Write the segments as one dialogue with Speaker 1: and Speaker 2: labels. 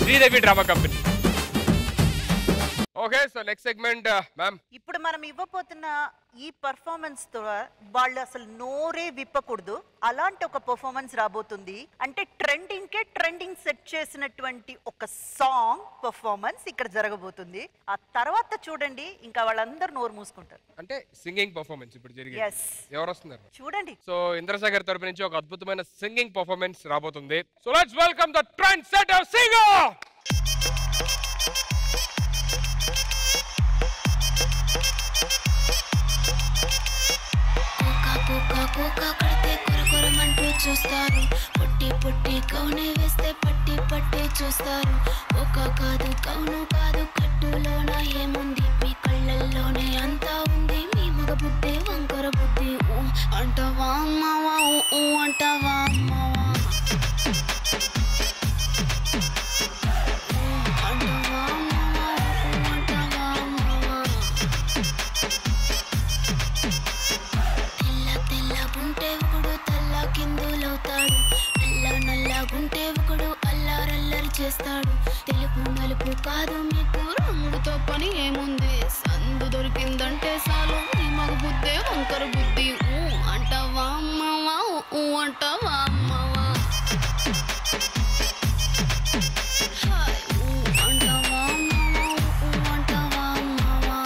Speaker 1: Sridevi drama company okay so next segment ma'am
Speaker 2: ఇప్పుడు మనం ఇవ్వబోతున్న ఈ పర్ఫార్మెన్స్ తో వాళ్ళు అసలు నోరే విప్పకూడదు అలాంటి ఒక పర్ఫార్మెన్స్ రాబోతుంది అంటే ట్రెండింగ్ కే ట్రెండింగ్ సెట్ చేసినటువంటి ఒక సాంగ్ పర్ఫార్మెన్స్ ఇక్కడ జరగబోతుంది ఆ తర్వాత చూడండి ఇంకా వాళ్ళందరూ నోరు మూసుకుంటారు
Speaker 1: అంటే సింగింగ్ పర్ఫార్మెన్స్ ఇప్పుడు జరిగింది
Speaker 2: Yes.
Speaker 1: ఎవరు వస్తున్నారు
Speaker 2: చూడండి
Speaker 1: సో ఇంద్రసాగర్ తరపు నుంచి ఒక అద్భుతమైన సింగింగ్ పర్ఫార్మెన్స్ రాబోతుంది so let's welcome the trend setter singer
Speaker 3: కోకా కోకా కోకా కడితే కొరకొరమంటూ చూస్తారు పొట్టి పొట్టి కౌనే వేస్తే పట్టి పట్టి చూస్తారు కోకా కాదు కౌను కాదు కట్టులోన ఏముంది మీ కళ్ళల్లోనే అంతా ఉంది మీ మగ బుద్ధి వంకర బుద్ధి ఊ అంటావా అమ్మావా ఊ ఊ అంటావా అమ్మావా ఊ అంటావా అమ్మావా ఊ ఊ అంటావా అమ్మావా తెల్ల తెల్లగుంటే ఒకడు తెల్ల కిందులవుతాడు నల్ల నల్లగుంటే ఒకడు అల్లారల్లరి చేస్తాడు తెలుపు నలుపు కాదు మీకు రంగుతో పని ఏముంది సందు దొరికిందంటే చాలు నీ మగ బుద్ధే వంకర బుద్ధి ఊ అంటావా అమ్మవా ఊ అంటావా అమ్మవా హాయ్ ఊ అంటావా అమ్మవా ఊ అంటావా అమ్మవా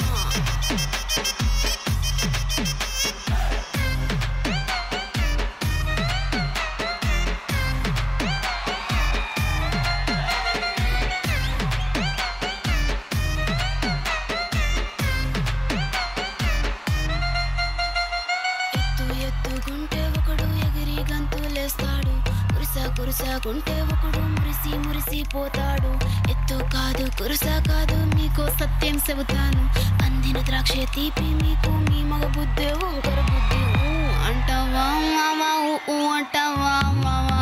Speaker 3: ఎత్తు ఎత్తుకుంటే ఒకడు ఎగిరి గంతులేస్తాడు కురుస కురుసకుంటే ఒకడు మురిసి మురిసిపోతాడు ఎత్తు కాదు కురుస కాదు మీకు సత్యం చెబుతాను అందిన ద్రాక్ష తీపి మీకు మీ మగ బుద్ధి వంకర బుద్ధి ఊ అంటావా మావా ఊ ఊ అంటావా మావా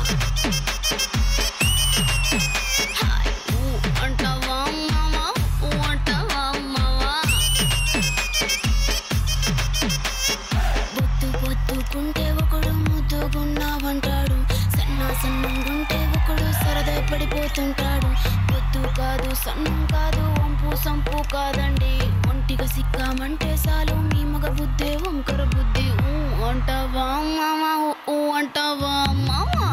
Speaker 3: హాయ్ ఊ అంటావా మావా ఊ అంటావా మావా బొద్దు బొద్దుకుంటే ఒకడు ముద్దుగున్నావంటాడు సన్న సన్నంగుంటే ఒకడు సరదా పడిపోతుంటాడు బొద్దు కాదు సన్నం కాదు వంపు సంపు కాదండి ఒంటిగా సిక్కామంటే చాలు మీ మగ బుద్ధే వంకర బుద్ధి ఊ అంటావా మామా ఊ అంటావా మామా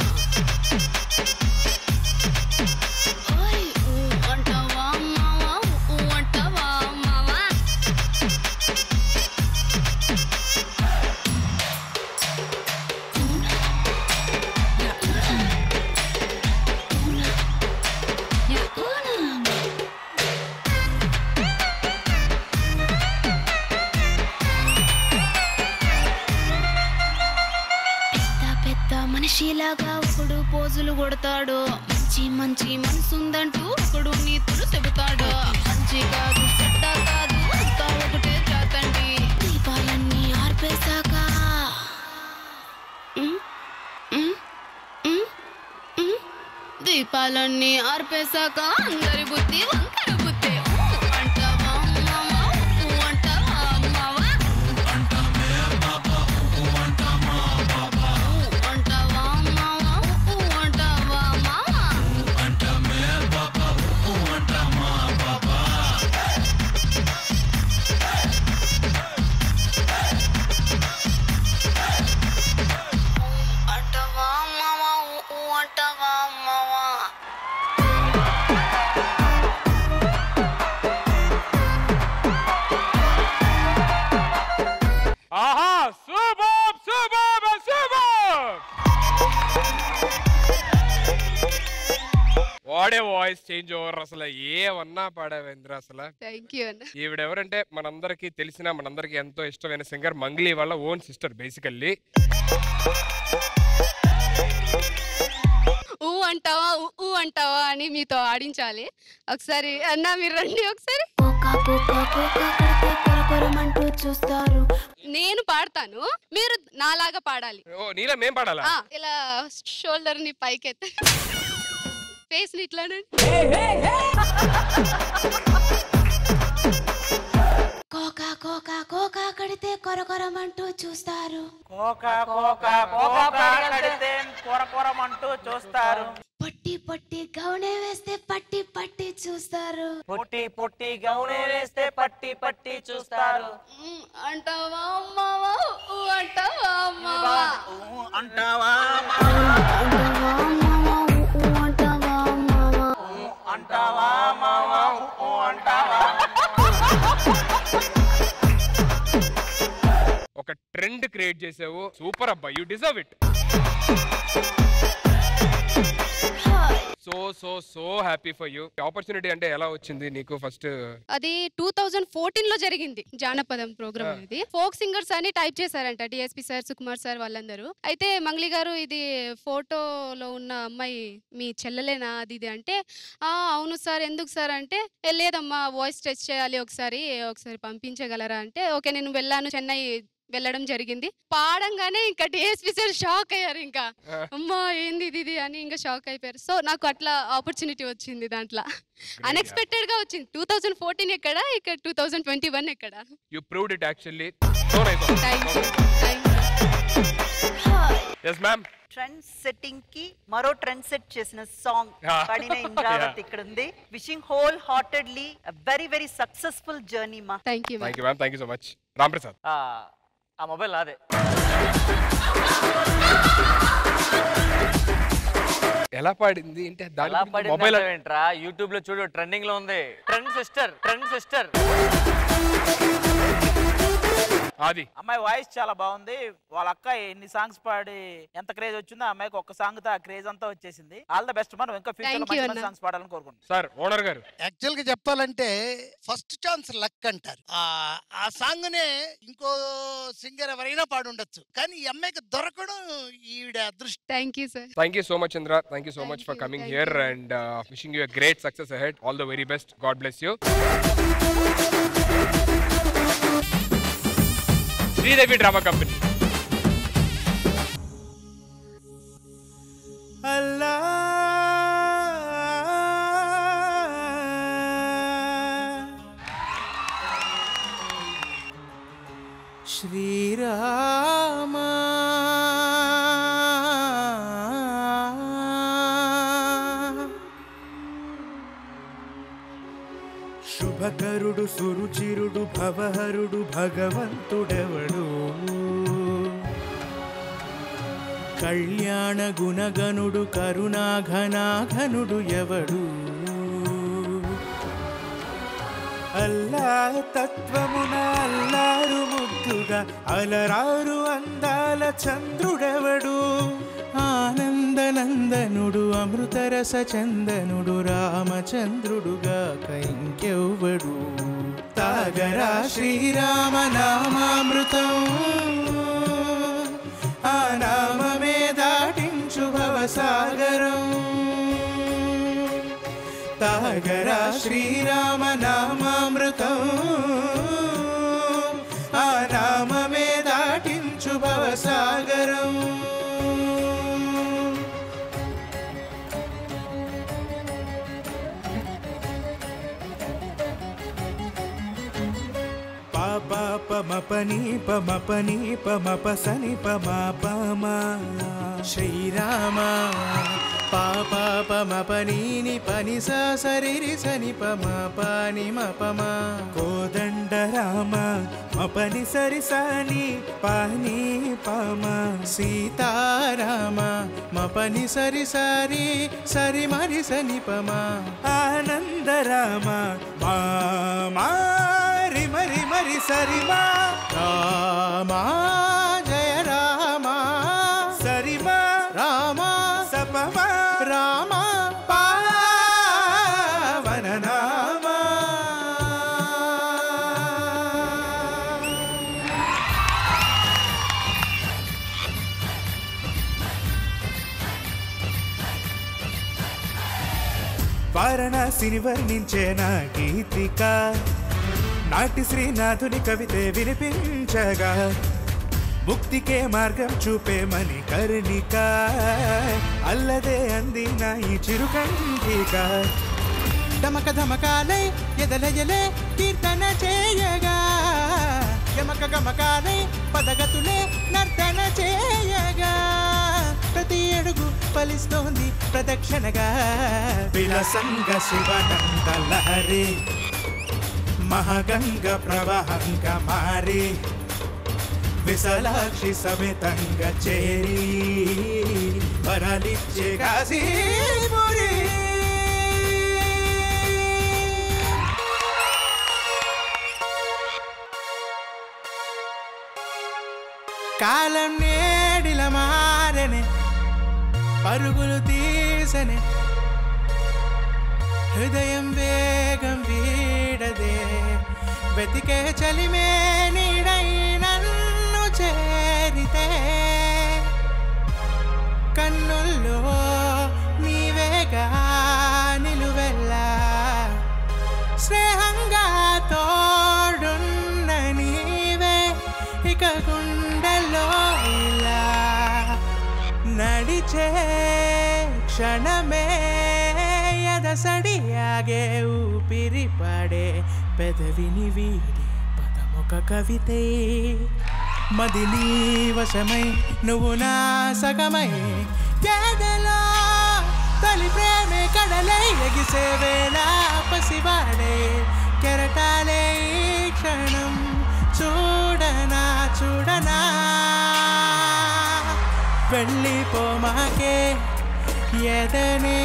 Speaker 3: ఓయ్ ఊ అంటావా మామా ఊ అంటావా మామా పెద్ద పెద్ద మనిషిలాగా ఒకడు పోజులు కొడతాడు మంచి మంచి మనసుందంటూ ఒకడు నీతులు చెబుతాడు మంచి కాదు చెడ్డ కాదు అంతా ఒకటే జాతండి దీపాలన్నీ ఆర్పేశాక ఉమ్, ఉమ్, ఉమ్, ఉమ్. దీపాలన్నీ ఆర్పేశాక అందరి బుద్ధి వంకర బుద్ధి ఊ అంటావా మావా? ఊ అంటావా మావా? ఊ అంటావా మావా? ఊ అంటావా మావా? అంటావా మావా? ఊ ఊ అంటావా మావా?
Speaker 1: ఆహా సూపర్ సూపర్ సూపర్ వాడే వాయిస్ చేంజ్ ఓవర్ అసలు ఏమన్నా పాడావేంద్ర అసలు
Speaker 4: థ్యాంక్ యూ అన్న
Speaker 1: ఈవిడెవరంటే మనందరికి తెలిసిన మనందరికి ఎంతో ఇష్టమైన సింగర్ మంగ్లీ వాళ్ళ ఓన్ సిస్టర్ బేసికల్లీ
Speaker 4: ఊ అంటావా ఊ ఊ అంటావా అని మీతో ఆడించాలి ఒకసారి అన్న మీరు రండి ఒకసారి
Speaker 3: కోకా కోకా కోకా కడితే కొరకొరమంటూ చూస్తారు
Speaker 4: నేను పాడతాను మీరు నాలాగా పాడాలి
Speaker 1: ఓ నీలా మేం పాడాలా
Speaker 4: ఆ, ఇలా షోల్డర్ ని పైకెత్త ఫేస్ ని ఇట్లా
Speaker 3: కోకా కోకా కోకా కడితే కొరకొరమంటూ చూస్తారు
Speaker 5: కోక కోక కోక కడితే కొరకొరమంటూ చూస్తారు
Speaker 3: పొట్టి పొట్టి పొట్టి గౌనే వేస్తే పట్టి పట్టి చూస్తారు
Speaker 5: పొట్టి పొట్టి గౌనే వేస్తే పట్టి పట్టి చూస్తారు
Speaker 4: మ్, అంటావా అమ్మావా ఊ అంటావా అమ్మావా
Speaker 5: అంటావా
Speaker 3: అంటావా అమ్మావా? ఊ అంటావా అమ్మావా?
Speaker 5: అంటావా మావా ఊ అంటావా
Speaker 1: ఒక ట్రెండ్ క్రియేట్ చేసావు సూపర్ అబ్బా you deserve it so so so happy for you opportunity అంటే ఎలా వచ్చింది నీకు ఫస్ట్
Speaker 4: అది టూ థౌజండ్ ఫోర్టీన్ లో జరిగింది జానపదం ప్రోగ్రామ్ అనేది ఫోక్ సింగర్స్ అని టైప్ చేశారంట డిఎస్పి సార్ సుకుమార్ సార్ వాళ్ళందరూ అయితే మంగ్లీ గారు ఇది ఫోటోలో ఉన్న అమ్మాయి మీ చెల్లెలేనా అది ఇది అంటే ఆ అవును సార్ ఎందుకు సార్ అంటే "ఏ, లేదమ్మా వాయిస్ టెస్ట్ చేయాలి ఒకసారి ఒకసారి పంపించగలరా అంటే ఓకే నేను వెళ్ళాను చెన్నై వెళ్ళడం జరిగింది పాడంగానే ఇంకా డిఎస్పి సార్ షాక్ అయ్యారు ఇంకా అమ్మా ఏంది ఇది ఇది అని ఇంకా షాక్ అయిపోయారు సో నాకు అట్లా ఆపర్చునిటీ వచ్చింది దాంట్లో అన్ఎక్స్పెక్టెడ్ గా వచ్చింది టూ థౌజండ్ ఫోర్టీన్ ఎక్కడ ఇక్కడ టూ థౌజండ్ ట్వంటీ వన్ ఎక్కడ
Speaker 1: you proved it actually so nice
Speaker 4: thank you thank
Speaker 1: yes ma'am
Speaker 2: trend setting కి మరో ట్రెండ్ సెట్ చేసిన సాంగ్
Speaker 1: Ah.
Speaker 2: పాడిన ఇంద్రావతి
Speaker 1: Yeah.
Speaker 2: ఇక్కడ ఉంది wishing wholeheartedly very very successful journey మా
Speaker 4: thank you
Speaker 1: thank you ma'am thank you so much Ram Prasad
Speaker 5: ఆ, ఆ mobile నాదే
Speaker 1: ఎలా పాడింది అంటే
Speaker 5: ఎలా
Speaker 1: దాని
Speaker 5: పడింది
Speaker 1: మొబైల్
Speaker 5: ఏంట్రా యూట్యూబ్ లో చూడు ట్రెండింగ్ లో ఉంది ట్రెండ్ సిస్టర్ ట్రెండ్ సిస్టర్
Speaker 1: అది
Speaker 6: అమ్మాయి వాయిస్ చాలా బాగుంది వాళ్ళ అక్క ఎన్ని సాంగ్స్ పాడి ఎంత క్రేజ్ వచ్చిందో ఆ అమ్మాయికి ఒక్క సాంగ్ తో ఆ క్రేజ్ అంతా వచ్చేసింది ఆల్ ద బెస్ట్ మనం ఇంకా ఫ్యూచర్ లో
Speaker 4: Thank you,
Speaker 6: మంచి
Speaker 4: అన్న.
Speaker 6: సాంగ్స్ పాడాలని కోరుకుంటున్నాం
Speaker 1: సార్ ఓనర్ గారు
Speaker 7: యాక్చువల్ గా చెప్పాలంటే ఫస్ట్ ఛాన్స్ లక్ అంటారు ఆ ఆ సాంగ్ నే ఇంకో సింగర్ ఎవరైనా పాడుండొచ్చు కానీ ఈ అమ్మాయికి దొరకడం ఈవిడ అదృష్టం
Speaker 4: thank you sir
Speaker 1: thank you so much Chandra thank you so
Speaker 4: Thank
Speaker 1: much for
Speaker 4: you,
Speaker 1: coming
Speaker 4: thank
Speaker 1: here
Speaker 4: you.
Speaker 1: And wishing you great success ahead all the very best God bless you Sridevi drama company
Speaker 8: అల్లా శ్రీరామ శుభకరుడు సురుచిరుడు భవహరుడు భగవంతుడెవడు కళ్యాణ గుణగనుడు కరుణాఘనాఘనుడు ఎవడు అల్లా తత్వమున అల్లారు ముద్దుగా అలరారు అందాల చంద్రుడెవడు ఆనందనందనుడు అమృతరస చందనుడు రామచంద్రుడుగా కైంకెవ్వడు తాగరా శ్రీరామ నామామృతం ఆ నామమే దాటించు భవసాగరం తాగరా శ్రీరామ నామామృతం ఆ నామమే దాటించు భవసాగరం పాప పమపని పమపని పమప సని పమా పమా శ్రీరామ పాప పమపని పని సా సరి సని పమా పాని మపమా కోదండ రామ మపని సరి సాని పాని పమ సీతారామ మపని సరి సరి సరి మరి సని పమా ఆనంద రామ మా రి మరి మరి సరిమా రామా జయ రామా సరిమా రామా సపమా రామా పావన నామా వారణాసిని వర్ణించే నా గీతిక నాటి శ్రీనాథుని కవితే వినిపించగా ముక్తికే మార్గం చూపే మని కర్ణిక అల్లదే అందిన ఈ చిరుకంఠిక డమక ధమకాలై ఎదలయలే కీర్తన చేయగా యమక గమకాలై పదగతులే నర్తన చేయగా ప్రతి అడుగు ఫలిస్తోంది ప్రదక్షిణగా విలసంగ శివనంద లహరి మహగంగ ప్రవాహంగా మారి విశాలాక్షి సమేతంగా చేరి వరాలిచ్చే కాశీపురి కాలం నేడిల మారనే పరుగులు తీసనే హృదయం వేగం వీడదే వెతికే చలిమే నీడై నన్ను చేరితే కన్నుల్లో నీవేగా నిలువెల్లా స్నేహంగా తోడున్న నీవే ఇక గుండెలో ఇలా నడిచే క్షణమే ఎదసడియాగే ఊపిరి పడే పెదవిని వీడి పదమొక కవితే మది నీ వశమై నువ్వు నా సగమై ఎదలో తొలి ప్రేమే కడలై ఎగిసే వేళ పసివాడే కెరటాలే ఈ క్షణం చూడనా చూడనా వెళ్ళిపోమాకే ఎదనే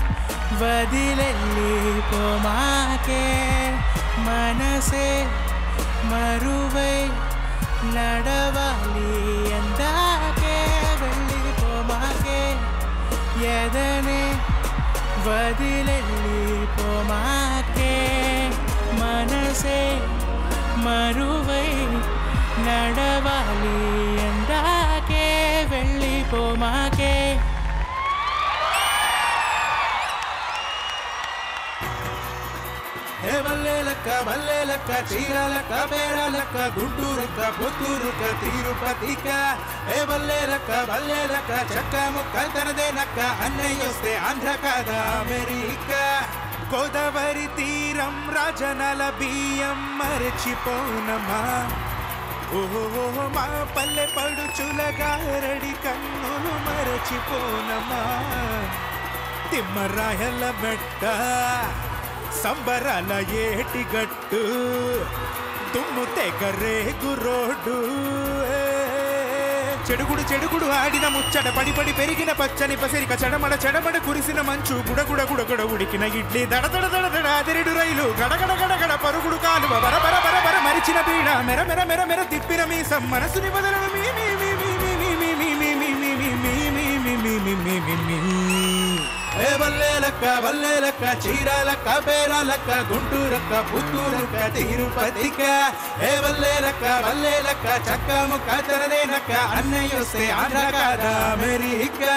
Speaker 8: వదిలెళ్ళిపోమాకే మనసే మరువై నడవాలి ఎందాకే వెళ్ళిపోమాకే ఎదనే వదిలెళ్ళిపోమాకే మనసే మరువై నడవాలి ఎందాకే వెళ్ళిపోమాకే ఏ బల్లేలక్క బల్లేలక్క చీరాలక్క బేరాలక్క గుంటూరుక్క పుత్తూరుక్క తిరుపతిక ఏ బల్లేలక్క బల్లేలక్క చక్క ముక్క తనదేనక్క అన్నయ్య వస్తే ఆంధ్ర కాదా అమెరికా గోదావరి తీరం రాజనాల బియ్యం మరచిపోనమా ఓహో మా పల్లె పడుచుల గారడి కన్నులు మరచిపోనమా తిమ్మరాయల బెట్ట సంబరాల ఏటి గట్టు దుమ్ము తెగ రేగు రోడ్డు ఏ. చెడుగుడు చెడుగుడు ఆడిన ముచ్చట పడి పడి పెరిగిన పచ్చని పసిరిక చెడమడ చెడమడ కురిసిన మంచు గుడగుడ గుడగుడ ఉడికిన ఇడ్లీ దడ దడ దడ దడ అదిరిడు రైలు గడగడ గడగడ పరుగుడు కాలువ బర బర బర బర మరిచిన పీడ మెర మెర మెర మెర తిప్పిన మీసం మనసుని బదలను మీ మీ మీ మీ మీ మీ మీ మీ మీ మీ మీ మీ మీ మీ మీ మీ మీ మీ మీ ఏ బల్లేలక్క బల్లేలక్క చీరాలక్క పేరాలక్క గుంటూరక్క పుత్తూరక్క తిరుపతిక ఏ బల్లేలక్క బల్లేలక్క చక్క ముక్క తెరదేనక్క అన్నయ్య వస్తే ఆంధ్ర కాదా అమెరికా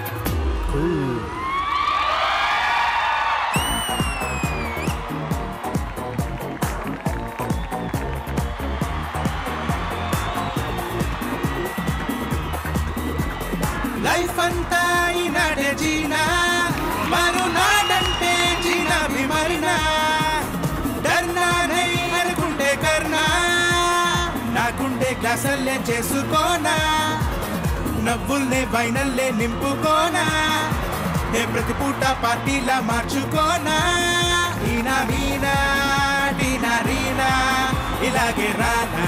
Speaker 8: లైఫ్ అంతా ఈనాడే జీనా మరునాడంటే జీనా భీమరినా డర్నా నై అనుకుంటే కర్నా నాకుండే గ్లాసల్లే చేసుకోనా నవ్వుల్నే వైనల్లే నింపుకోనా ఏ ప్రతి పూట పార్టీలా మార్చుకోనా ఈనా మీనా టీనా రీనా ఇలాగే రానా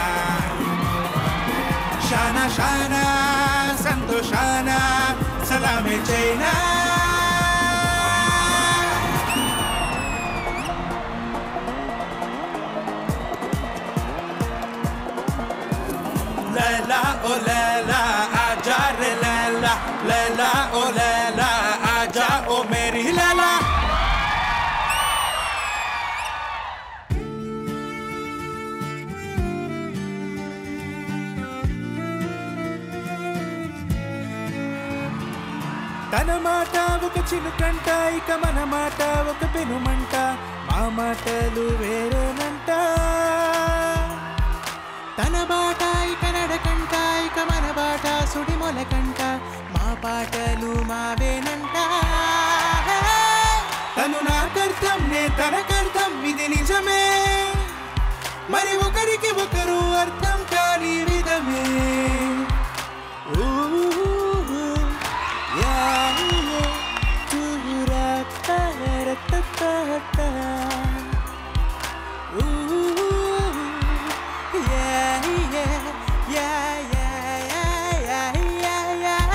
Speaker 8: షానా షానా సంతోషానా సలామే చైనా లైలా ఓ లైలా ఆజా రే లైలా లైలా ఓ లైలా ఆజా ఓ మేరీ లైలా తన మాట ఒక చినుకంట ఇక మన మాట ఒక పెనుమంట మా మాటలు వేరేనంట తన బాట ఇక నడకంట ఇక మన బాట సుడి మొలకంట మా పాటలు మావేనంట తను నాకర్థం నే తనకర్థం ఇది నిజమే మరి ఒకరికి ఒకరు అర్థం కాని విధమే ఊ yeah, yeah, yeah, yeah, yeah, yeah, yeah.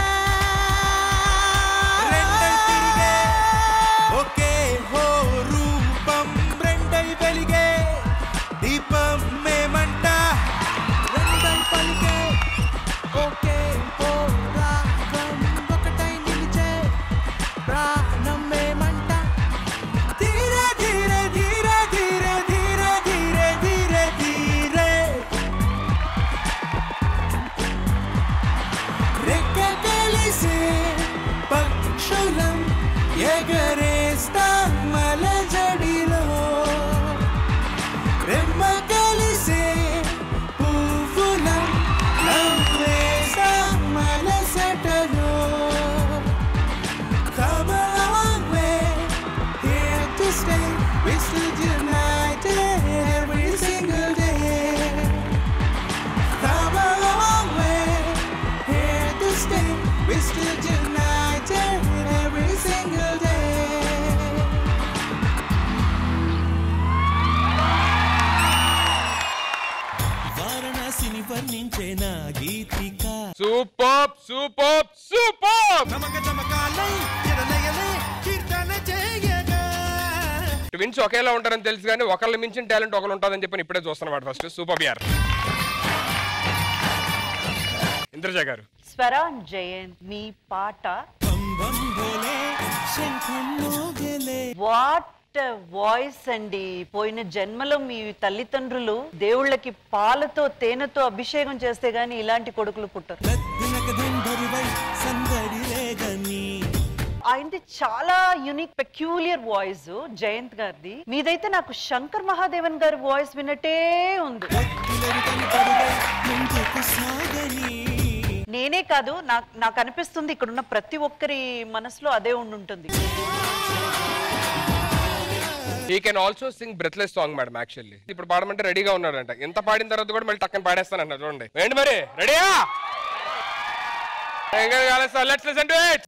Speaker 8: రెండై తిరిగే ఒకే హో రూపం రెండై వెలిగే దీపం మేమంట రెండై పలికే ఒకే హో రాగం ఒకటై నిలిచే ప్రాణం మేమంట ధీరే ధీరే ధీరే ధీరే ధీరే ధీరే ధీరే ధీరే రెక్క కలిసే పక్షులం ఎగరేస్తాం మలజడిలో రెమ్మ కలిసే పువ్వులం నవ్వేస్తాం మలసటలో Come a long way, here to stay. We stood united every single day. Come a long way, here to stay. We stood united every single day. వారణాసిని వర్ణించే నా గీతిక
Speaker 1: సూపర్ సూపర్ సూపర్
Speaker 8: చమక చమకాలై ఎడలయలే కీర్తన చేయగా
Speaker 1: ట్విన్స్ ఒకేలా ఉంటారని తెలుసు కానీ ఒకళ్ళని మించిన టాలెంట్ ఒకళ్ళు ఉంటుందని చెప్పి ఇప్పుడే చూస్తున్నాడు ఫస్ట్ సూపర్ బిఆర్ ఇంద్రజ గారు
Speaker 2: స్వరాన్ జయంత్ మీ పాట
Speaker 8: బం బం భోలే శంఖం మోగలే
Speaker 2: వాట్ వాయిస్ అండి పోయిన జన్మలో మీ తల్లిదండ్రులు దేవుళ్ళకి పాలతో తేనెతో అభిషేకం చేస్తే గానీ ఇలాంటి కొడుకులు పుట్టరు
Speaker 8: లద్దునక దుందరువై సందడి రేగని
Speaker 2: ఆయనది చాలా యునిక్ పెక్యూలియర్ వాయిస్ జయంత్ గారిది మీదైతే నాకు శంకర్ మహాదేవన్ గారి వాయిస్ విన్నట్టే ఉంది
Speaker 8: లద్దులరి తని పరుగై ముందుకు సాగని
Speaker 2: నేనే కాదు నాకు నాకు అనిపిస్తుంది ఇక్కడున్న ప్రతి ఒక్కరి మనసులో అదే ఉండుంటుంది
Speaker 1: ఈ can also sing breathless song madam actually ఇప్పుడు పాడమంటే రెడీగా ఉన్నాడంట ఎంత పాడిన తర్వాత కూడా మళ్ళీ టక్కన పాడేస్తానంట చూడండి ఏంటి మరి రెడీయా లెట్స్ లిసన్ టు ఇట్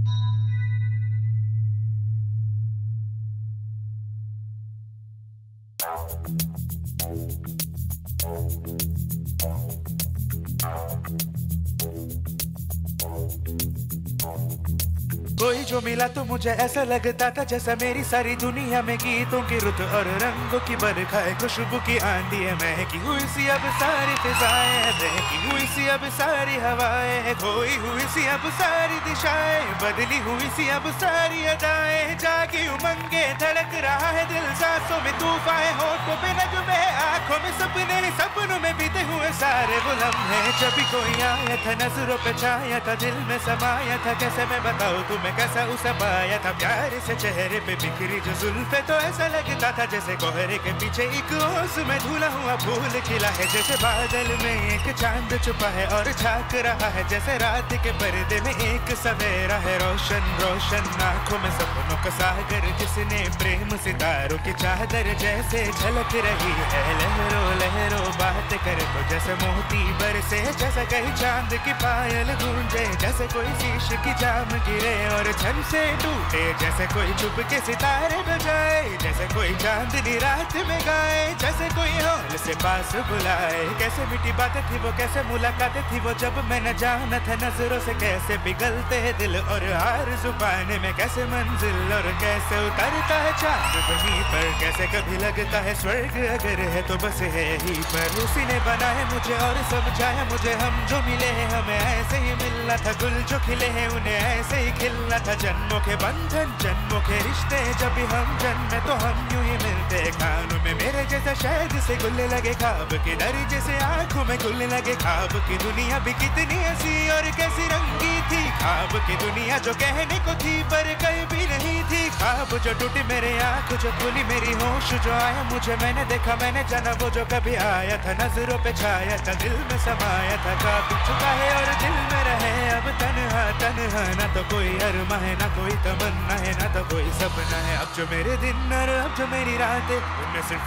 Speaker 8: कोई जो मिला तो मुझे ऐसा लगता था जैसा मेरी सारी दुनिया में गीतों की रुत और रंगों की बरखाए खुशबू की आंधी है महकी हुई सी अब सारी फिजाएं हैं बहकी हुई सी अब सारी हवाएं हैं खोई हुई सी अब सारी दिशाएं बदली हुई सी अब सारी अदाएं जागी उमंगे धड़क रहा है दिल सांसों में तूफान होठों पे नगमे आंखों में सपने सपनों में बीते हुए सारे वो लम्हे जब भी कोई आया था नजरों पे छाया था दिल में समाया था कैसे मैं बताऊँ तुम्हें कैसा उसे पाया था प्यार से चेहरे पे बिखरी जो जुल्फे तो ऐसा लगता था जैसे कोहरे के पीछे एक ओस में धुला हुआ फूल खिला है जैसे बादल में एक चांद छुपा है और झांक रहा है जैसे रात के पर्दे में एक सवेरा है रोशन रोशन आंखों में सपनों का सागर जिसने प्रेम सितारों की चादर जैसे झलक रही है लहरों लहरों बात करे तो जैसे मोती बरसे जैसे कहीं चांद की पायल गूंजे जैसे कोई शीश की जाम गिरे और झन से टूटे जैसे कोई चुप के सितारे बजाए जैसे कोई चांदनी रात में गाए जैसे कोई हॉल से पास बुलाए कैसे मीठी बातें थी वो कैसे मुलाकातें थी वो जब मैं न जाना था नजरों से कैसे पिघलते हैं दिल और हार जुबान में कैसे मंजिल और कैसे उतरता है चांद वहीं पर कैसे कभी लगता है स्वर्ग अगर है तो बस है ही पर उसी ने बनाया मुझे और समझाया मुझे हम जो मिले हैं हमें ऐसे ही मिलना था गुल जो खिले हैं उन्हें ऐसे ही खिलना था जन्मों के बंधन जन्मों के रिश्ते जब भी हम जन्मे तो हम यूं ही मिलते खानों में मेरे जैसा शायद से गुल्ले लगे खाब की दरी जैसे आंखों में गुल्ले लगे खाब की दुनिया भी कितनी हंसी और कैसी रंगी थी खाब की दुनिया जो कहने को थी पर कहीं भी नहीं थी खाब जो टूटी मेरे आंख जो खुली मेरी होश जो आया मुझे मैंने देखा मैंने जाना वो जो कभी आया था नजरों पे छाया था दिल में समाया था काफी चुका है और दिल में रहे अब तनहा तनहा ना तो कोई अरमा है ना कोई तमन्ना है ना तो कोई सपना है अब जो मेरे दिन और अब जो मेरी रातें उनमें सिर्फ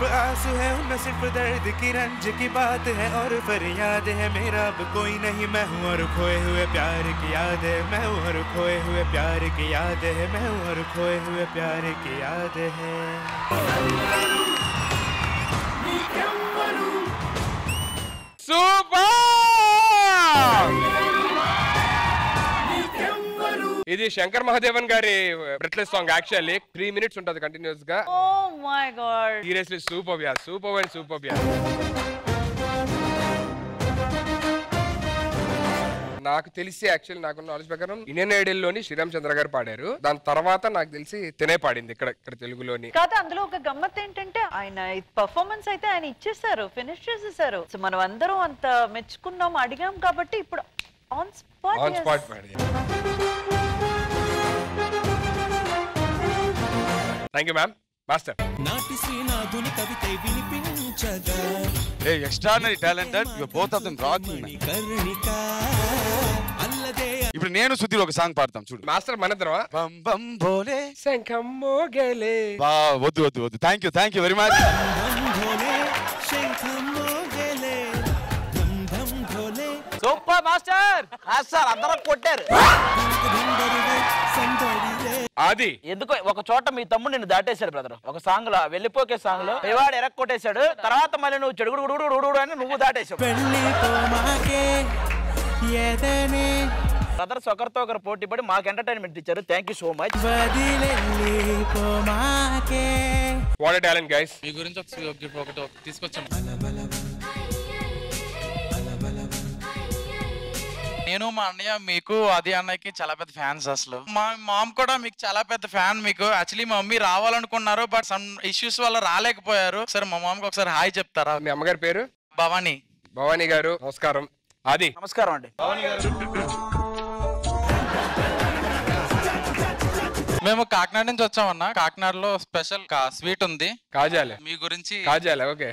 Speaker 8: आंसू है उनमें सिर्फ दर्द की रंज की बात है और फरियाद है मेरा अब कोई नहीं मैं हूँ और खोए हुए प्यार की याद है मैं हूँ और खोए हुए प्यार की याद है मैं हूँ और खोए हुए प्यार की याद है
Speaker 1: సూపర్ ఇది శంకర్ మహాదేవన్ గారి breathless song actually three minutes ఉంటది కంటిన్యూస్ గా
Speaker 2: oh my God
Speaker 1: seriously super ya super and super ya నాకు తెలిసి యాక్చువల్లీ నాకున్న నాలెడ్జ్ ప్రకారం ఇండియన్ ఐడల్ లోని శ్రీరామ్ చంద్ర గారు పాడారు దాని తర్వాత నాకు తెలిసి తినే పాడింది ఇక్కడ ఇక్కడ తెలుగులోని
Speaker 2: కాదు అందులో ఒక గమ్మత్ ఏంటంటే ఆయన పర్ఫార్మెన్స్ అయితే ఆయన ఇచ్చేసారు ఫినిష్ చేసేసారు సో మనం అందరం అంత మెచ్చుకున్నాం అడిగాం కాబట్టి ఇప్పుడు ఆన్
Speaker 1: ఆన్
Speaker 2: స్పాట్
Speaker 1: స్పాట్ పాడి థ్యాంక్ యూ మ్యామ్ మాస్టర్
Speaker 9: నాటి శ్రీనాథుని కవిత వినిపించగా
Speaker 10: Hey, extraordinary talented. You both of them rocking. man.
Speaker 9: కరుణిక అల్లదే
Speaker 10: ఇప్పుడు నేను సుధీర్ ఒక సాంగ్ పాడతాం చూడు
Speaker 1: మాస్టర్ మనద్రమా
Speaker 10: బం బం భోలే
Speaker 1: శంఖం మోగలే
Speaker 10: బా వద్దు వద్దు వద్దు thank you thank you very much
Speaker 9: Bhole శంఖం మోగలే ధం ధం భోలే
Speaker 6: సూపర్ మాస్టర్ సార్ అందరూ కొట్టారు
Speaker 9: దిందరువై సందడిలే
Speaker 1: ఆది
Speaker 6: ఎందుకో ఒక చోట మీ తమ్ముడు నిన్ను దాటేశాడు బ్రదర్ ఒక సాంగ్ లో వెళ్ళిపోకే సాంగ్ లో పివాడు ఎరక్ కొట్టేశాడు తర్వాత మళ్ళీ నువ్వు చెడుగుడు గుడుగుడు గుడుగుడు అని నువ్వు దాటేశావు
Speaker 9: వెళ్ళిపోమాకే ఏదనే
Speaker 6: బ్రదర్స్ ఒకరితో ఒకరు పోటీ పడి మాకు ఎంటర్టైన్మెంట్ ఇచ్చారు థ్యాంక్ యూ సో మచ్
Speaker 9: వదిలెళ్ళిపోమాకే
Speaker 1: వాట్ టాలెంట్ గైస్
Speaker 11: మీ గురించి ఒక ఒకటి తీసుకొచ్చాం నేను మా అన్నయ్య మీకు అది అన్నయ్యకి చాలా పెద్ద ఫ్యాన్స్ అసలు మా మామ్ కూడా మీకు చాలా పెద్ద ఫ్యాన్ మీకు యాక్చువల్లీ మా మమ్మీ రావాలనుకున్నారు బట్ సమ్ ఇష్యూస్ వల్ల రాలేకపోయారు సరే మా మామకి ఒకసారి హాయ్ చెప్తారా
Speaker 1: మీ అమ్మగారి పేరు
Speaker 11: భవానీ
Speaker 1: భవానీ గారు నమస్కారం ఆది
Speaker 6: నమస్కారం అండి
Speaker 11: మేము కాకినాడ నుంచి వచ్చామన్న కాకినాడలో స్పెషల్ స్వీట్ ఉంది
Speaker 1: కాజాలే
Speaker 11: మీ గురించి
Speaker 1: కాజాలే ఓకే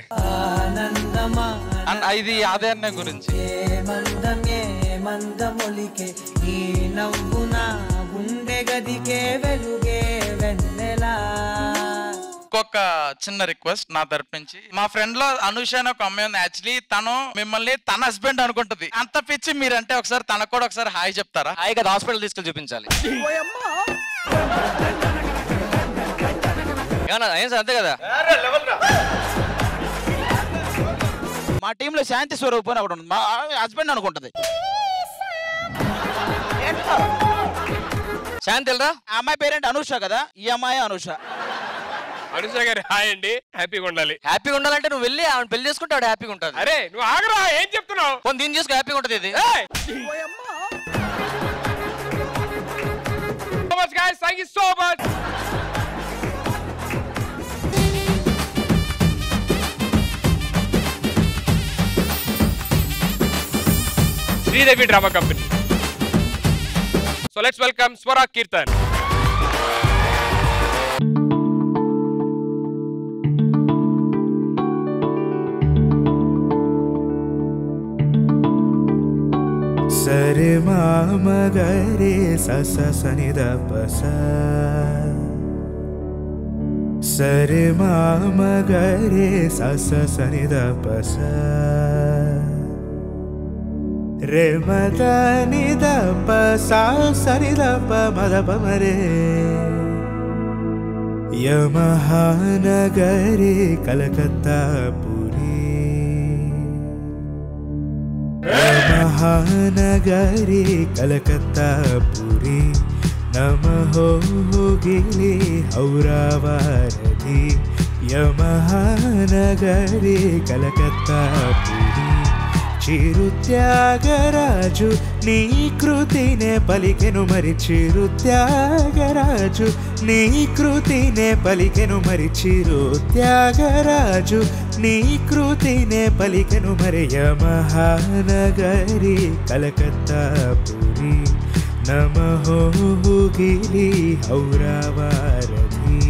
Speaker 11: అండ్ ఇది అదే అన్నయ్య గురించి
Speaker 9: మందమే మందమొలికే ఈ నవ్వున గుండె గదికే వెలుగే వెన్నెలా
Speaker 11: ఇంకొక చిన్న రిక్వెస్ట్ నా తరపు నుంచి మా ఫ్రెండ్ లో అనుష అని ఒక అమ్మాయి ఉంది యాక్చువల్లీ తను మిమ్మల్ని తన హస్బెండ్ అనుకుంటది అంత పిచ్చి మీరంటే ఒకసారి తనకు కూడా ఒకసారి హాయ్ చెప్తారా
Speaker 5: హాయిగా హాస్పిటల్ తీసుకెళ్ళి చూపించాలి ఏమన్నా ఏం సార్ అంతే కదా
Speaker 6: మా టీంలో శాంతి స్వరూప్ అని ఒకటి ఉంది మా హస్బెండ్ అనుకుంటది ఏంటో?
Speaker 5: శాంతి వెళ్ళరా
Speaker 6: ఆ అమ్మాయి పేరేంటి అనూష కదా ఈ అమ్మాయి అనూష
Speaker 1: అనుష గారి హాయ్ అండి హ్యాపీగా ఉండాలి
Speaker 5: హ్యాపీగా ఉండాలంటే నువ్వు వెళ్ళి ఆమె పెళ్లి చేసుకుంటే ఆవిడ హ్యాపీగా ఉంటుంది
Speaker 1: అరే నువ్వు ఆగరా ఏం చెప్తున్నావు
Speaker 5: కొన్ని దీన్ని చేసుకో హ్యాపీగా ఉంటుంది ఇది
Speaker 1: so much guys thank you so much Sridevi drama company so let's welcome Swara Keerthan
Speaker 8: సరి మామ గరే సస సనిద పస సరి మామ గరే సస సనిద పస రే మద నిద ప సా సనిద ప మద ప మరే యమహానగరే కలకత్తా పురీ ಮಹಾನಗರಿ ಕಲಕತ್ತಾ ಪುರಿ ನಮಃ ಹೋಗಿಲಿ ಹೌರಾವಾರಧಿ ಯಮಹಾನಗರಿ ಕಲಕತ್ತಾ ಪುರಿ చిరుత్యాగరాజు నీ కృతినే పలికెను మరి చిరుత్యాగరాజు నీ కృతినే పలికెను మరి చిరుత్యాగరాజు నీ కృతినే పలికెను మరి యమహానగరి కలకత్తా పురి నమహోగిలి హౌరావారధి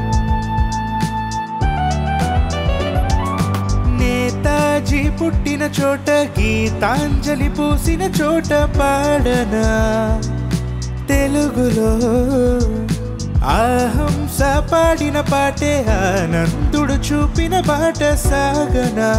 Speaker 8: నేతాజీ పుట్టిన చోట గీతాంజలి పూసిన చోట పాడనా తెలుగులో ఆహంస పాడిన పాటే ఆనందుడు చూపిన బాట సాగనా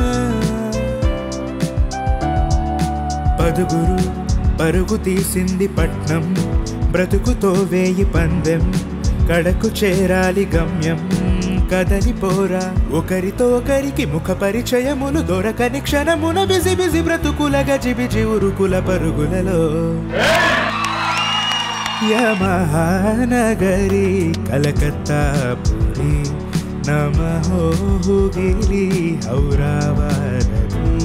Speaker 8: పదుగురు పరుగు తీసింది పట్నం బ్రతుకుతో వేయి పందెం కడకు చేరాలి గమ్యం కదలిపోరా ఒకరితో ఒకరికి ముఖ పరిచయములు దొరకని క్షణమున బిజి బిజి బ్రతుకుల గజిబిజి ఉరుకుల పరుగులలో యమహానగరి కలకత్తా పురి నమహోగిలి హౌరావారది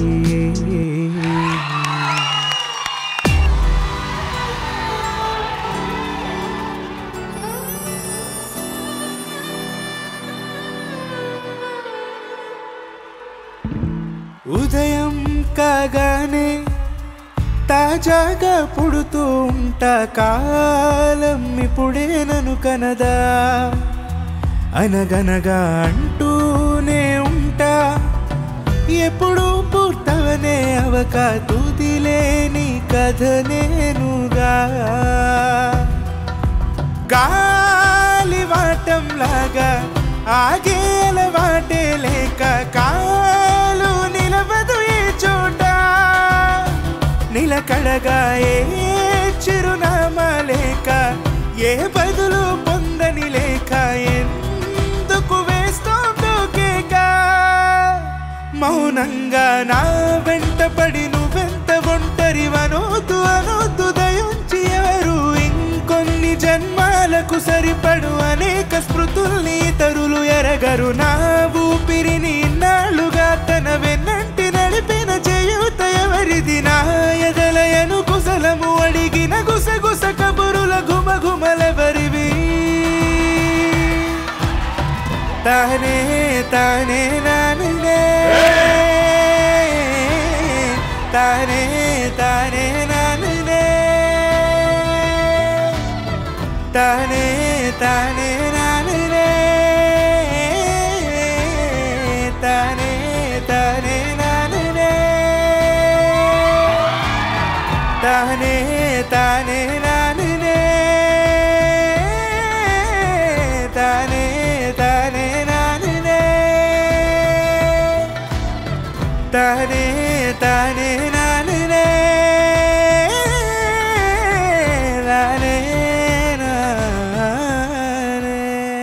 Speaker 8: ఉదయం కాగానే తాజాగా పుడుతూ ఉంటా కాలం ఇప్పుడే నన్ను కనదా అనగనగా అంటూనే ఉంటా ఎప్పుడు పూర్తవనే అవక తుదిలేని కథ నేనుగా గాలివాటంలాగా ఆగేల వాటే లేక కాలు నిలవదు ఏ చోట నిలకడగా ఏ చిరునామా లేక ఏ బదులు పొందని లేక ఎందుకు వేస్తోందో కేక మౌనంగా నా వెంట పడి నువ్వెంత ఒంటరి అనొద్దు అనొద్దు దయుంచి ఎవరు ఇంకొన్ని జన్మాలకు సరిపడు అనేక స్మృతుల్ని తరులు ఎరగరు నా ఊపిరిని ఇన్నాళ్ళుగా తన వెన్నంటి నడిపిన చేయూత ఎవరిది నా ఎదలయను కుశలము అడిగిన గుసగుస కబురుల ఘుమఘుమలెవరివి తానే తానే నానునే తానే తానే నానునే తానే తానే నానునే తానే తానే నానునే తానే తానే నానునే తానే తానే నానునే తానే తానే నానునే తానే నానే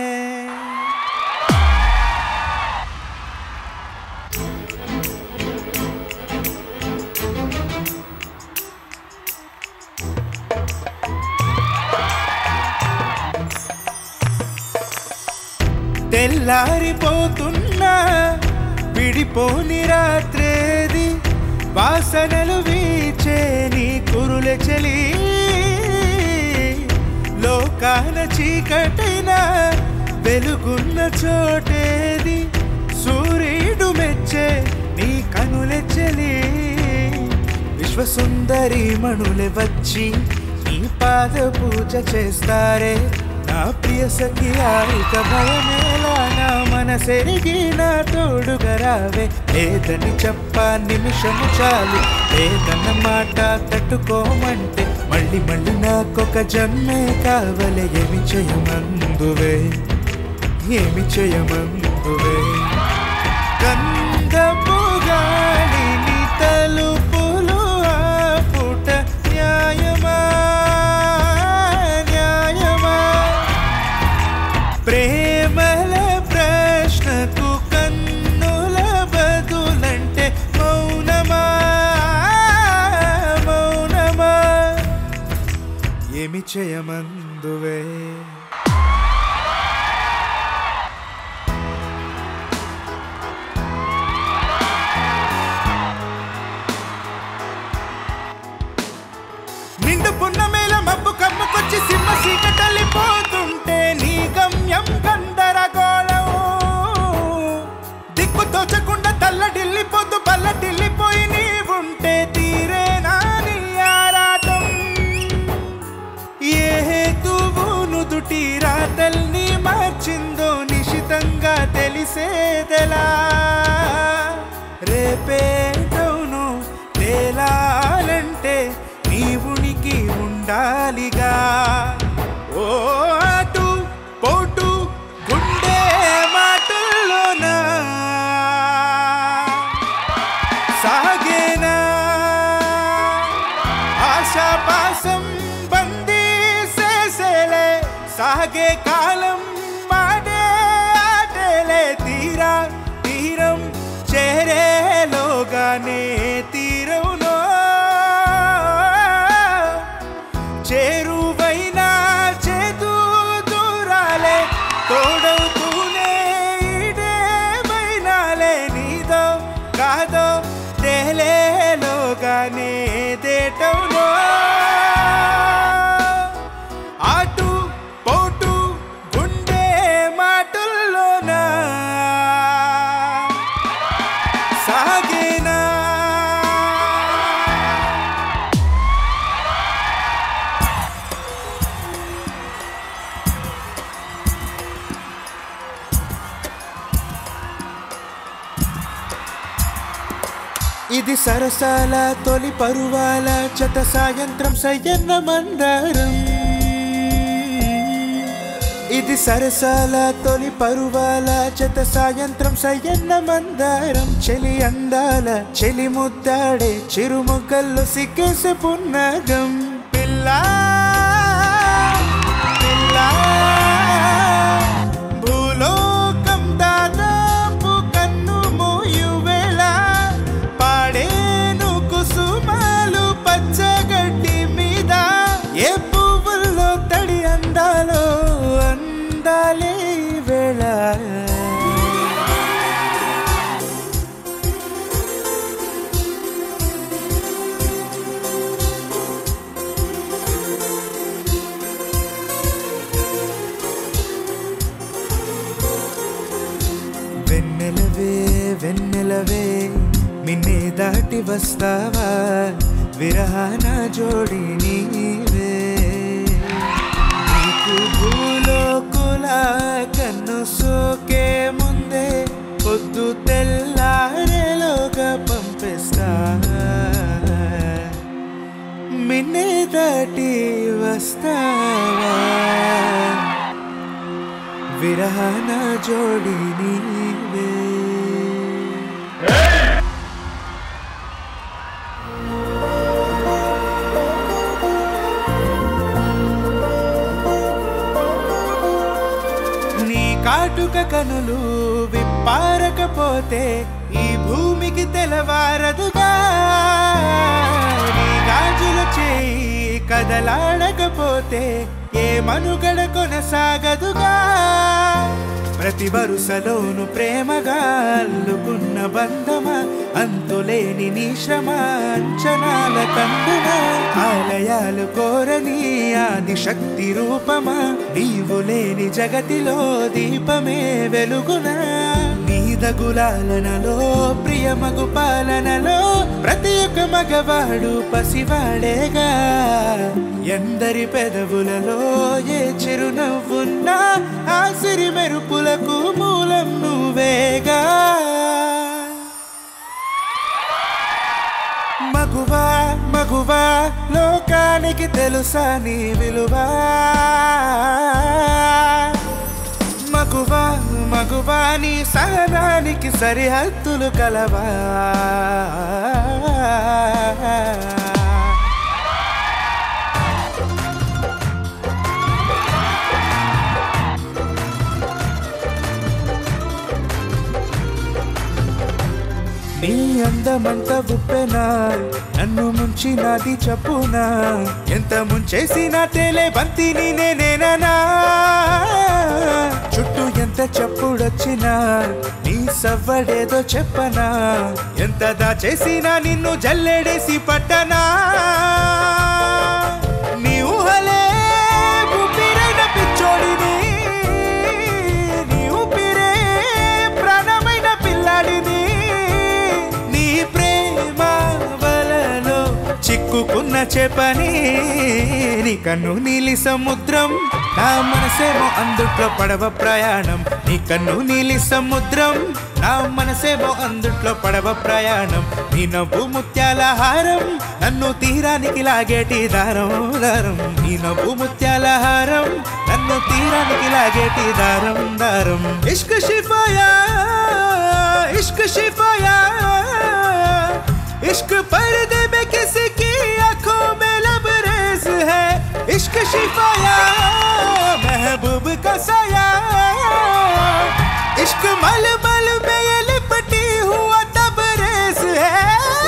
Speaker 8: తెల్లారిపోతున్నా విడిపోని రాత్రేది వాసనలు వీచే నీ కురుల చలి లోకాల చీకటైనా వెలుగున్న చోటేది సూర్యుడు మెచ్చే నీ కనుల చలి విశ్వసుందరి మణులే వచ్చి నీ పాద పూజ చేస్తారే నా ప్రియ సఖి ఆరిక భయమేలా నా మనసెరిగి నా తోడుగా రావే లేదని చెప్ప నిమిషము చాలు లేదన్న మాట తట్టుకోమంటే మళ్ళీ మళ్ళీ నాకొక జన్మే కావలే ఏమి చేయమందువే ఏమి చేయమందువే గంధపు గాలిని తలుపులు ఆపుట న్యాయమా న్యాయమా ప్రేమల ప్రశ్నకు కన్నుల బదులంటే మౌనమా మౌనమా ఏమి చేయమందువే నిండు పున్నమేల మబ్బు కమ్ముకొచ్చి సింహ చీకటలిపోతుంటే నీ గమ్యం గందరగోళం దిక్కు తోచకుండా తల్లడిల్లిపోతూ పల్లటిల్లిపోయి నీ ఉంటే తీరేనా నీ ఆరాటం ఏ హేతువు నుదుటి ఉండాలిగా ఓ అటు పోటు గుండె మాటల్లోనా సాగేనా ఆశాపాసం బందీ చేసేలే సాగే కాలం మాడే ఆటేలే తీరా తీరం చేరేలోగానే తీరంలో చేరువైనా చేతు దూరాలే తోడవుతూనే ఇడేమైనాలే నీదో కాదో తేలేలోగానే దేటంలో అటు పోటు గుండె మాటల్లోనా సాగేనా ఇది సరసాల తొలి పరువాల చత సాయంత్రం సయ్యన్న మందారం ఇది సరసాల తొలి పరువాల చత సాయంత్రం సయ్యన్న మందారం చెలి అందాల చెలి ముద్దాడే చిరుముగ్గల్లో సిగ్గేసే పున్నగం పిల్ల పిల్ల భూలోకం దాదాపు కన్ను మూయువేళ పాడేను కుసుమాలు పచ్చగడ్డి మీద ఏ పువ్వుల్లో తడి అందాలో అందాలే ఈ వేళ వెన్నెలవే వెన్నెలవే మిన్నే దాటి వస్తావా విరహాన జోడి నీవే నీకు భూలోకుల కన్ను సోకే ముందే పొద్దు తెల్లారేలోగా పంపిస్తా మిన్నే దాటి వస్తావా విరహన జోడి నీవే నీ కాటుక కనులు విప్పారకపోతే ఈ భూమికి తెలవారదుగా నీ గాజులు చేయి కదలాడకపోతే ఏ మనుగడ కొనసాగదుగా ప్రతి వరుసలోను ప్రేమగా అల్లుకున్న బంధమా అంతులేని నీ శ్రమ అంచనాల కందున ఆలయాలు కోరని ఆది శక్తి రూపమా నీవు లేని జగతిలో దీపమే వెలుగునా నీదగులాలనలో ప్రియమగు పాలనలో ప్రతి ఒక్క మగవాడు పసివాడేగా ఎందరి పెదవులలో ఏ చిరునవ్వున్నా ఆ సిరి మెరుపులకు మూలం నువ్వేగా మగువా మగువా లోకానికి తెలుసా నీ విలువా మగువా మగువా నీ సహనానికి సరిహద్దులు కలవా నీ అందమంత ఉప్పెనా నన్ను ముంచినది చెప్పునా ఎంత ముంచేసినా తేలే బంతిని నేనేనా చుట్టూ ఎంత చప్పుడొచ్చినా నీ సవ్వడేదో చెప్పనా ఎంత దాచేసినా నిన్ను జల్లెడేసి పట్టనా నీ ఊహలే ఊపిరైన పిచ్చోడిని నీ ఊపిరే ప్రాణమైన పిల్లాడిని నీ ప్రేమ వలలో చిక్కుకున్న చెప్పని నీ కన్ను నీలి సముద్రం నా మనసేమో అందుట్లో పడవ ప్రయాణం నీ కన్ను నీలి సముద్రం నా మనసేమో అందుట్లో పడవ ప్రయాణం నీ నవ్వు ముత్యాల హారం నన్ను తీరానికి లాగేటి దారం దారం నీ నవ్వు ముత్యాల హారం నన్ను తీరానికి లాగేటి దారం దారం ఇష్క షిఫాయా ఇష్క షిఫాయా इश्क पर्दे में किसी की आंखों में लबरेज है इश्क शिफाया महबूब का साया इश्क मल मल में ये लिपटी हुआ तबरेज है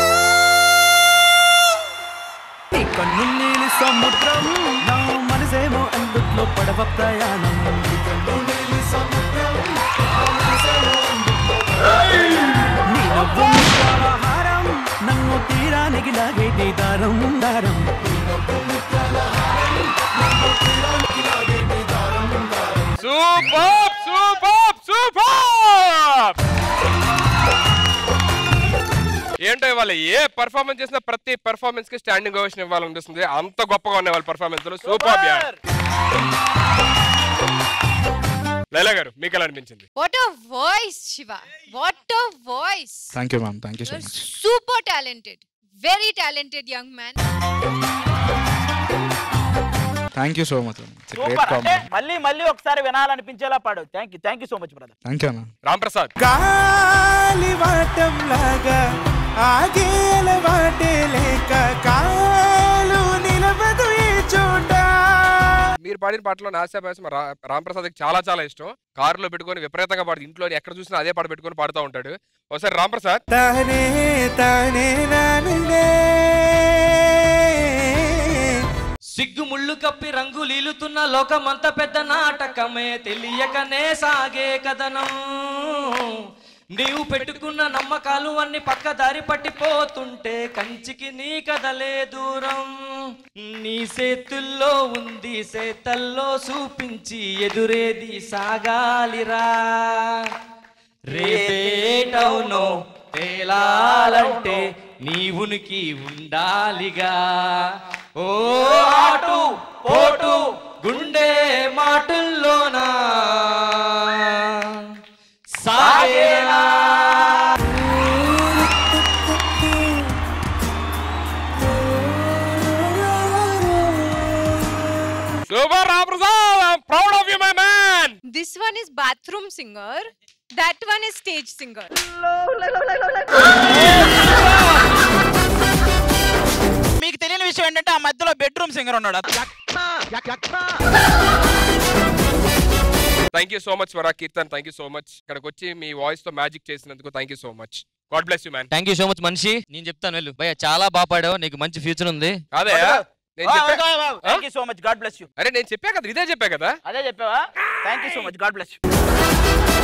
Speaker 12: నీ కన్ను నీలి సముద్రం నా మనసేమో అందుట్లో పడవ ప్రయాణం నీ కన్ను నీలి సముద్రం నా మనసేమో అందుట్లో పడవ నీ నవ్వు ముత్యాల హారం నన్ను తీరానికి లాగేటి దారం దారం నీ నవ్వు ముత్యాల హారం నన్ను తీరానికి లాగేటి దారం దారం
Speaker 1: సూపర్ సూపర్ సూపర్ ఏంటో ఇవాళ ఏ పర్ఫార్మెన్స్ చేసినా ప్రతి పర్ఫార్మెన్స్ కి స్టాండింగ్ ఓవేషన్ ఇవ్వాలనిపిస్తుంది అంత గొప్పగా ఉన్నాయి వాళ్ళ పర్ఫార్మెన్స్ లో సూపర్ లైలా గారు మీకు ఎలా అనిపించింది
Speaker 13: what a voice Shiva what a voice
Speaker 11: thank you ma'am thank you so much
Speaker 13: super talented very talented young man
Speaker 11: thank you so much it's great
Speaker 6: super అంటే
Speaker 11: కాంబినేషన్
Speaker 6: మళ్ళీ మళ్ళీ ఒకసారి వినాలనిపించేలా పాడు thank you thank you so much brother
Speaker 11: thank you అన్న
Speaker 1: రామ్ ప్రసాద్
Speaker 8: గాలివాటం లాగా ఆగేల what a లేక కాలు నిలవదు ఈ చోట
Speaker 1: మీరు పాడిన పాటలో నాశాభాసం రామ్ ప్రసాద్ చాలా చాలా ఇష్టం కారులో పెట్టుకొని విపరీతంగా పాడు ఇంట్లో ఎక్కడ చూసినా అదే పాట పెట్టుకొని పాడుతూ ఉంటాడు ఒకసారి రామ్ ప్రసాద్
Speaker 8: తానే తానే నానునే
Speaker 14: సిగ్గు ముళ్ళు కప్పి రంగు లీలుతున్న లోకమంత పెద్ద నాటకమే తెలియకనే సాగే కథనం నీవు పెట్టుకున్న నమ్మకాలు అన్ని పక్క దారి పట్టిపోతుంటే కంచికి నీ కదలే దూరం నీ చేతుల్లో ఉంది చేతల్లో చూపించి ఎదురేది సాగాలిరా రేపేటవునో తేలాలంటే నీ ఉనికి ఉండాలిగా ఓ ఆటు పోటు గుండె మాటల్లోనా సాగేనా
Speaker 1: super Ram Prasad I'm proud of you my man
Speaker 13: this one is bathroom singer that one is stage singer
Speaker 6: మీకు తెలియని విషయం ఏంటంటే ఆ మధ్యలో బెడ్రూమ్ సింగర్ ఉన్నాడు
Speaker 1: thank you so much Vara Keerthan thank you so much ఇక్కడికి వచ్చి మీ వాయిస్ తో మ్యాజిక్ చేసినందుకు thank you so much God bless you man
Speaker 14: thank you so much మనిషి నేను చెప్తాను వెళ్ళు భయ్య చాలా బాగా పాడావు నీకు మంచి ఫ్యూచర్ ఉంది
Speaker 1: అదే నేను చెప్పా
Speaker 6: thank you so much God bless you
Speaker 1: అరే నేను చెప్పా కదా ఇదే చెప్పా కదా
Speaker 6: అదే చెప్పావా thank you so much God bless you